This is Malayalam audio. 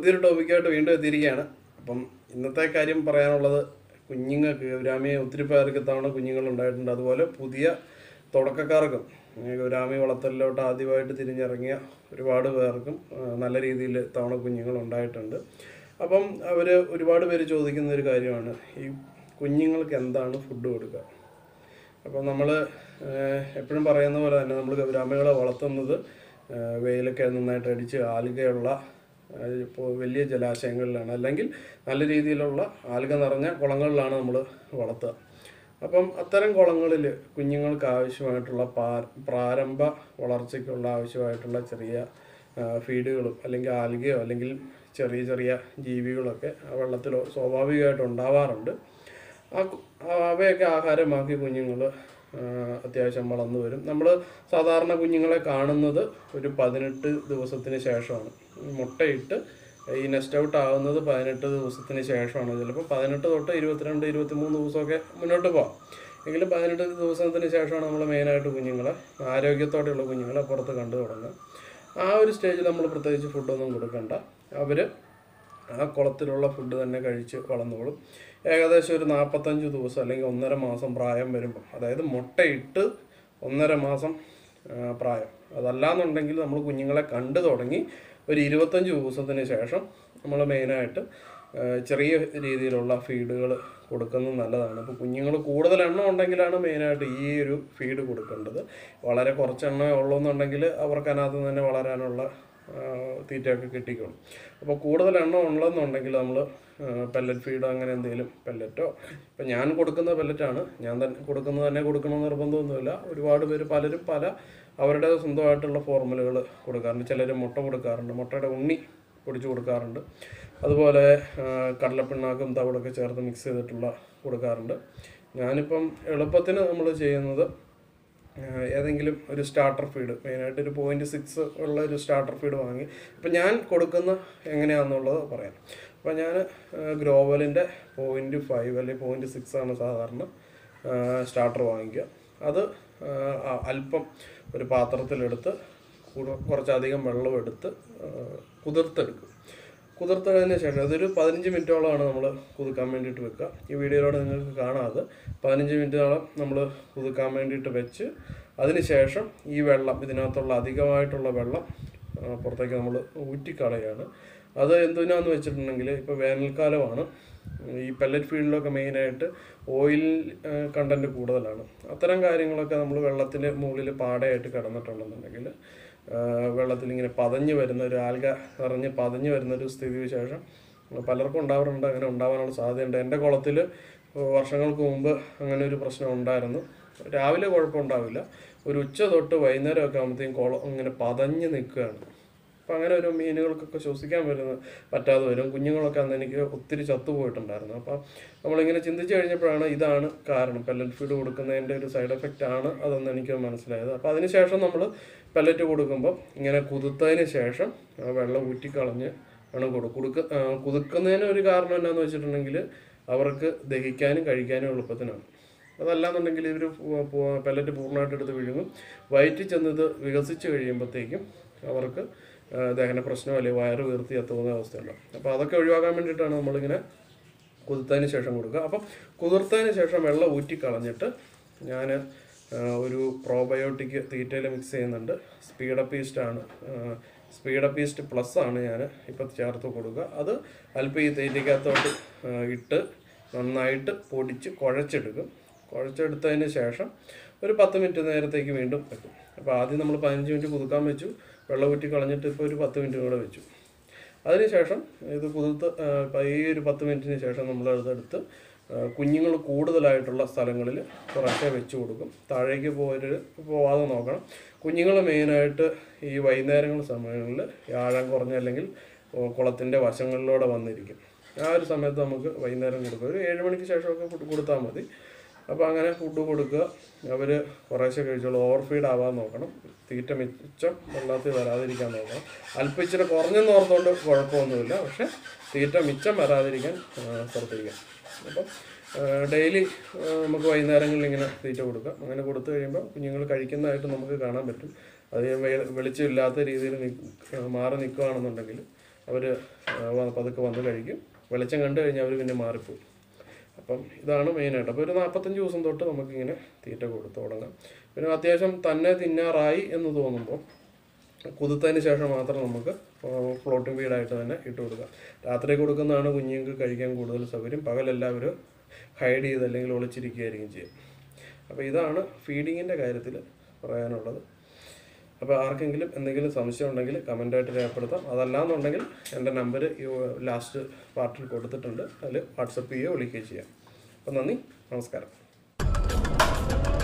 പുതിയൊരു ടോപ്പിക്കായിട്ട് വീണ്ടും എത്തിയിരിക്കുകയാണ് അപ്പം ഇന്നത്തെ കാര്യം പറയാനുള്ളത് കുഞ്ഞുങ്ങൾക്ക് ഗൗരാമിയെ ഒത്തിരി പേർക്ക് തവണ കുഞ്ഞുങ്ങൾ ഉണ്ടായിട്ടുണ്ട് അതുപോലെ പുതിയ തുടക്കക്കാർക്കും ഏ, ഗൗരാമി വളർത്തലിലോട്ട് ആദ്യമായിട്ട് തിരിഞ്ഞിറങ്ങിയ ഒരുപാട് പേർക്കും ആ, നല്ല രീതിയിൽ തവണ കുഞ്ഞുങ്ങൾ ഉണ്ടായിട്ടുണ്ട് അപ്പം അവർ ഒരുപാട് പേര് ചോദിക്കുന്ന ഒരു കാര്യമാണ് ഈ കുഞ്ഞുങ്ങൾക്ക് എന്താണ് ഫുഡ് കൊടുക്കുക അപ്പം നമ്മൾ എപ്പോഴും പറയുന്ന പോലെ തന്നെ നമ്മൾ ഗൗരാമികളെ വളർത്തുന്നത് ആ, വെയിലൊക്കെ നന്നായിട്ട് അടിച്ച് ആൽഗയുള്ള ആ, ഇപ്പോൾ വലിയ ജലാശയങ്ങളിലാണ് അല്ലെങ്കിൽ നല്ല രീതിയിലുള്ള ആൽഗ നിറഞ്ഞ കുളങ്ങളിലാണ് നമ്മൾ വളർത്തുക അപ്പം അത്തരം കുളങ്ങളിൽ കുഞ്ഞുങ്ങൾക്ക് ആവശ്യമായിട്ടുള്ള പാ പ്രാരംഭ വളർച്ചയ്ക്കുള്ള ആവശ്യമായിട്ടുള്ള ചെറിയ ആ, ഫീഡുകളും അല്ലെങ്കിൽ ആൽഗയോ അല്ലെങ്കിൽ ചെറിയ ചെറിയ ജീവികളൊക്കെ ആ വെള്ളത്തിൽ സ്വാഭാവികമായിട്ട് ഉണ്ടാവാറുണ്ട് ആ കു- ആ അവയൊക്കെ ആഹാരമാക്കി കുഞ്ഞുങ്ങൾ അത്യാവശ്യം വളർന്നു വരും നമ്മൾ സാധാരണ കുഞ്ഞുങ്ങളെ കാണുന്നത് ഒരു പതിനെട്ട് ദിവസത്തിന് ശേഷമാണ് ഈ മുട്ടയിട്ട് ഈ നെസ്റ്റ് ഔട്ട് ആകുന്നത് പതിനെട്ട് ദിവസത്തിന് ശേഷമാണ് ചിലപ്പോൾ പതിനെട്ട് തൊട്ട് ഇരുപത്തിരണ്ട് ഇരുപത്തിമൂന്ന് ദിവസമൊക്കെ മുന്നോട്ട് പോകാം എങ്കിലും പതിനെട്ട് ദിവസത്തിന് ശേഷമാണ് നമ്മൾ മെയിനായിട്ട് കുഞ്ഞുങ്ങളെ ആരോഗ്യത്തോടെയുള്ള കുഞ്ഞുങ്ങളെ പുറത്ത് കണ്ടു തുടങ്ങുക ആ ഒരു സ്റ്റേജിൽ നമ്മൾ പ്രത്യേകിച്ച് ഫുഡൊന്നും കൊടുക്കണ്ട അവർ ആ കുളത്തിലുള്ള ഫുഡ് തന്നെ കഴിച്ച് വളർന്നോളും ഏകദേശം ഒരു നാൽപ്പത്തഞ്ച് ദിവസം അല്ലെങ്കിൽ ഒന്നര മാസം പ്രായം വരുമ്പോൾ അതായത് മുട്ടയിട്ട് ഒന്നര മാസം ആ, പ്രായം അതല്ലാന്നുണ്ടെങ്കിൽ നമ്മൾ കുഞ്ഞുങ്ങളെ കണ്ടു തുടങ്ങി ഒരു ഇരുപത്തഞ്ച് ദിവസത്തിന് ശേഷം നമ്മൾ മെയിനായിട്ട് ആ, ചെറിയ രീതിയിലുള്ള ഫീഡുകൾ കൊടുക്കുന്നത് നല്ലതാണ് അപ്പോൾ കുഞ്ഞുങ്ങൾ കൂടുതൽ എണ്ണം ഉണ്ടെങ്കിലാണ് മെയിനായിട്ട് ഈ ഒരു ഫീഡ് കൊടുക്കേണ്ടത് വളരെ കുറച്ച് എണ്ണമേ ഉള്ളൂ എന്നുണ്ടെങ്കിൽ അവർക്ക് അതിനകത്ത് തന്നെ വളരാനുള്ള ആ, തീറ്റയൊക്കെ കിട്ടിക്കോളും അപ്പോൾ കൂടുതൽ എണ്ണം ഉള്ളതെന്നുണ്ടെങ്കിൽ നമ്മൾ പെല്ലറ്റ് ഫീഡോ അങ്ങനെ എന്തെങ്കിലും പെല്ലറ്റോ ഇപ്പം ഞാൻ കൊടുക്കുന്ന പെല്ലറ്റാണ് ഞാൻ തന്നെ കൊടുക്കുന്നത് തന്നെ കൊടുക്കണമെന്ന് നിർബന്ധമൊന്നുമില്ല ഒരുപാട് പേര് പലരും പല അവരുടെ സ്വന്തമായിട്ടുള്ള ഫോർമുലകൾ കൊടുക്കാറുണ്ട് ചിലർ മുട്ട കൊടുക്കാറുണ്ട് മുട്ടയുടെ ഉണ്ണി പൊടിച്ച് കൊടുക്കാറുണ്ട് അതുപോലെ ആ, കടലപ്പിണ്ണാക്കും തവിടൊക്കെ ചേർത്ത് മിക്സ് ചെയ്തിട്ടുള്ള കൊടുക്കാറുണ്ട് ഞാനിപ്പം എളുപ്പത്തിന് നമ്മൾ ചെയ്യുന്നത് ആഹ് ഏതെങ്കിലും ഒരു സ്റ്റാർട്ടർ ഫീഡ് മെയിനായിട്ട് ഒരു പോയിന്റ് സിക്സ് ഉള്ള ഒരു സ്റ്റാർട്ടർ ഫീഡ് വാങ്ങി അപ്പം ഞാൻ കൊടുക്കുന്ന എങ്ങനെയാണെന്നുള്ളത് പറയാം അപ്പം ഞാൻ ഗ്രോവലിൻ്റെ പോയിന്റ് ഫൈവ് അല്ലെങ്കിൽ പോയിന്റ് സിക്സ് ആണ് സാധാരണ സ്റ്റാർട്ടർ വാങ്ങിക്കുക അത് ആഹ് അ- അല്പം ഒരു പാത്രത്തിലെടുത്ത് കുറ- കുറച്ചധികം വെള്ളം എടുത്ത് ആഹ് കുതിർത്തെടുക്കും കുതിർത്തതിന് ശേഷം അതൊരു പതിനഞ്ച് മിനിറ്റോളമാണ് നമ്മൾ കുതുക്കാൻ വേണ്ടിയിട്ട് വെക്കുക ഈ വീഡിയോയിലൂടെ നിങ്ങൾക്ക് കാണാതെ പതിനഞ്ച് മിനിറ്റോളം നമ്മൾ കുതുക്കാൻ വേണ്ടിയിട്ട് വെച്ച് അതിന് ശേഷം ഈ വെള്ളം ഇതിനകത്തുള്ള അധികമായിട്ടുള്ള വെള്ളം ആ, പുറത്തേക്ക് നമ്മൾ ഊറ്റിക്കളയാണ് അത് എന്തിനാന്ന് വെച്ചിട്ടുണ്ടെങ്കിൽ ഇപ്പോൾ വേനൽക്കാലമാണ് ഈ പെല്ലറ്റ് ഫീൽഡിലൊക്കെ മെയിനായിട്ട് ഓയിൽ കണ്ടൻറ്റ് കൂടുതലാണ് അത്തരം കാര്യങ്ങളൊക്കെ നമ്മൾ വെള്ളത്തിൻ്റെ മുകളിൽ പാടയായിട്ട് കിടന്നിട്ടുണ്ടെന്നുണ്ടെങ്കിൽ വെള്ളത്തിൽ ഇങ്ങനെ പതഞ്ഞ് വരുന്ന ഒരു ആൽഗ നിറഞ്ഞ് പതഞ്ഞ് വരുന്ന ഒരു സ്ഥിതി വിശേഷം പലർക്കും ഉണ്ടാവാറുണ്ട് അങ്ങനെ ഉണ്ടാവാനുള്ള സാധ്യതയുണ്ട് എൻ്റെ കുളത്തിൽ വർഷങ്ങൾക്ക് മുമ്പ് അങ്ങനെ ഒരു പ്രശ്നം ഉണ്ടായിരുന്നു രാവിലെ കുഴപ്പമുണ്ടാവില്ല ഒരു ഉച്ച തൊട്ട് വൈകുന്നേരമൊക്കെ ആകുമ്പോഴത്തേക്കും കുളം ഇങ്ങനെ പതഞ്ഞ് നിൽക്കുകയാണ് അപ്പം അങ്ങനെ ഒരു മീനുകൾക്കൊക്കെ ശ്വസിക്കാൻ വരുന്ന പറ്റാതെ വരും കുഞ്ഞുങ്ങളൊക്കെ അന്ന് എനിക്ക് ഒത്തിരി ചത്തുപോയിട്ടുണ്ടായിരുന്നു അപ്പം നമ്മളിങ്ങനെ ചിന്തിച്ച് കഴിഞ്ഞപ്പോഴാണ് ഇതാണ് കാരണം പെല്ലറ്റ് ഫീഡ് കൊടുക്കുന്നതിൻ്റെ ഒരു സൈഡ് എഫക്റ്റ് ആണ് അതെന്ന് എനിക്ക് മനസ്സിലായത് അപ്പോൾ അതിനുശേഷം നമ്മൾ പെല്ലറ്റ് കൊടുക്കുമ്പോൾ ഇങ്ങനെ കുതിർത്തതിന് ശേഷം ആ വെള്ളം ഊറ്റിക്കളഞ്ഞ് ആണ് കൊടുക്കുക കൊടുക്ക ആ, കുതിർക്കുന്നതിന് ഒരു കാരണം എന്താണെന്ന് വെച്ചിട്ടുണ്ടെങ്കിൽ അവർക്ക് ദഹിക്കാനും കഴിക്കാനും എളുപ്പത്തിനാണ് അതല്ലാന്നുണ്ടെങ്കിൽ ഇവർ പെല്ലറ്റ് പൂർണ്ണമായിട്ട് എടുത്ത് വിഴുങ്ങും വയറ്റിൽ ചെന്ന് ഇത് വികസിച്ച് കഴിയുമ്പോഴത്തേക്കും അവർക്ക് ആ, ദഹന പ്രശ്നമോ അല്ലെങ്കിൽ വയറ് വീർത്തി എത്തുന്ന അവസ്ഥയുണ്ടാവും അപ്പോൾ അതൊക്കെ ഒഴിവാക്കാൻ വേണ്ടിയിട്ടാണ് നമ്മളിങ്ങനെ കുതിർത്തതിന് ശേഷം കൊടുക്കുക അപ്പം കുതിർത്തതിന് ശേഷം വെള്ളം ഊറ്റി കളഞ്ഞിട്ട് ഞാൻ ഒരു പ്രോബയോട്ടിക് തീറ്റയിൽ മിക്സ് ചെയ്യുന്നുണ്ട് സ്പീഡപ്പ് ഈസ്റ്റ് ആണ് സ്പീഡപ്പ് ഈസ്റ്റ് പ്ലസ് ആണ് ഞാൻ ഇപ്പം ചേർത്ത് കൊടുക്കുക അത് അല്പം ഈ തീറ്റയ്ക്കകത്തോട്ട് ആ, ഇട്ട് നന്നായിട്ട് പൊടിച്ച് കുഴച്ചെടുക്കും കുഴച്ചെടുത്തതിന് ശേഷം ഒരു പത്ത് മിനിറ്റ് നേരത്തേക്ക് വീണ്ടും വെക്കും അപ്പോൾ ആദ്യം നമ്മൾ പതിനഞ്ച് മിനിറ്റ് കുതുക്കാൻ വെച്ചു വെള്ളം ഊറ്റി കളഞ്ഞിട്ട് ഇപ്പോൾ ഒരു പത്ത് മിനിറ്റ് കൂടെ വെച്ചു അതിനുശേഷം ഇത് കുതിർത്ത് ആ, ഇപ്പം ഈ ഒരു പത്ത് മിനിറ്റിന് ശേഷം നമ്മൾ അതെടുത്ത് കുഞ്ഞുങ്ങൾ കൂടുതലായിട്ടുള്ള സ്ഥലങ്ങളിൽ കുറേശ്ശെ വെച്ച് കൊടുക്കും താഴേക്ക് പോയിട്ട് പോവാതെ നോക്കണം കുഞ്ഞുങ്ങൾ മെയിനായിട്ട് ഈ വൈകുന്നേരങ്ങൾ സമയങ്ങളിൽ ആഴം കുറഞ്ഞ അല്ലെങ്കിൽ കുളത്തിൻ്റെ വശങ്ങളിലൂടെ വന്നിരിക്കും ആ ഒരു സമയത്ത് നമുക്ക് വൈകുന്നേരം കൊടുക്കുക ഒരു ഏഴ് മണിക്ക് ശേഷമൊക്കെ ഫുഡ് കൊടുത്താൽ മതി അപ്പോൾ അങ്ങനെ ഫുഡ് കൊടുക്കുക അവർ കുറേശ്ശെ കഴിച്ചോളൂ ഓവർ ഫീഡ് ആവാൻ നോക്കണം തീറ്റ മിച്ചം വെള്ളത്തിൽ വരാതിരിക്കാൻ നോക്കണം അല്പം ഇച്ചിരി കുറഞ്ഞെന്ന് ഓർത്തുകൊണ്ട് കുഴപ്പമൊന്നുമില്ല പക്ഷെ തീറ്റ മിച്ചം വരാതിരിക്കാൻ ആ, ശ്രദ്ധിക്കാം അപ്പം ഡെയിലി നമുക്ക് വൈകുന്നേരങ്ങളിൽ ഇങ്ങനെ തീറ്റ കൊടുക്കാം അങ്ങനെ കൊടുത്തു കഴിയുമ്പോൾ കുഞ്ഞുങ്ങൾ കഴിക്കുന്നതായിട്ട് നമുക്ക് കാണാൻ പറ്റും അത് വെ- വെളിച്ചമില്ലാത്ത രീതിയിൽ നിക്ക്- മാറി നിൽക്കുകയാണെന്നുണ്ടെങ്കിൽ അവർ പതുക്കെ വന്ന് കഴിക്കും വെളിച്ചം കണ്ടു കഴിഞ്ഞാൽ അവർ പിന്നെ മാറിപ്പോയി അപ്പം ഇതാണ് മെയിനായിട്ട് അപ്പോൾ ഒരു നാൽപ്പത്തഞ്ച് ദിവസം തൊട്ട് നമുക്കിങ്ങനെ തീറ്റ കൊടുത്ത് തുടങ്ങാം പിന്നെ അത്യാവശ്യം തന്നെ തിന്നാറായി എന്ന് തോന്നുമ്പോൾ കുതിത്തതിന് ശേഷം മാത്രം നമുക്ക് ഫ്ലോട്ടിംഗ് ഫീഡായിട്ട് തന്നെ ഇട്ട് കൊടുക്കാം രാത്രി കൊടുക്കുന്നതാണ് കുഞ്ഞുങ്ങൾക്ക് കഴിക്കാൻ കൂടുതൽ സൗകര്യം പകലെല്ലാവരും ഹൈഡ് ചെയ്ത് അല്ലെങ്കിൽ ഒളിച്ചിരിക്കുകയായിരിക്കും ചെയ്യും അപ്പോൾ ഇതാണ് ഫീഡിങ്ങിൻ്റെ കാര്യത്തിൽ പറയാനുള്ളത് അപ്പോൾ ആർക്കെങ്കിലും എന്തെങ്കിലും സംശയം ഉണ്ടെങ്കിൽ കമൻ്റായിട്ട് രേഖപ്പെടുത്താം അതല്ലാന്നുണ്ടെങ്കിൽ എൻ്റെ നമ്പർ ഈ ലാസ്റ്റ് പാർട്ടിൽ കൊടുത്തിട്ടുണ്ട് അതിൽ വാട്സപ്പ് ചെയ്യുകയോ വിളിക്കുകയോ ചെയ്യാം അപ്പോൾ നന്ദി നമസ്കാരം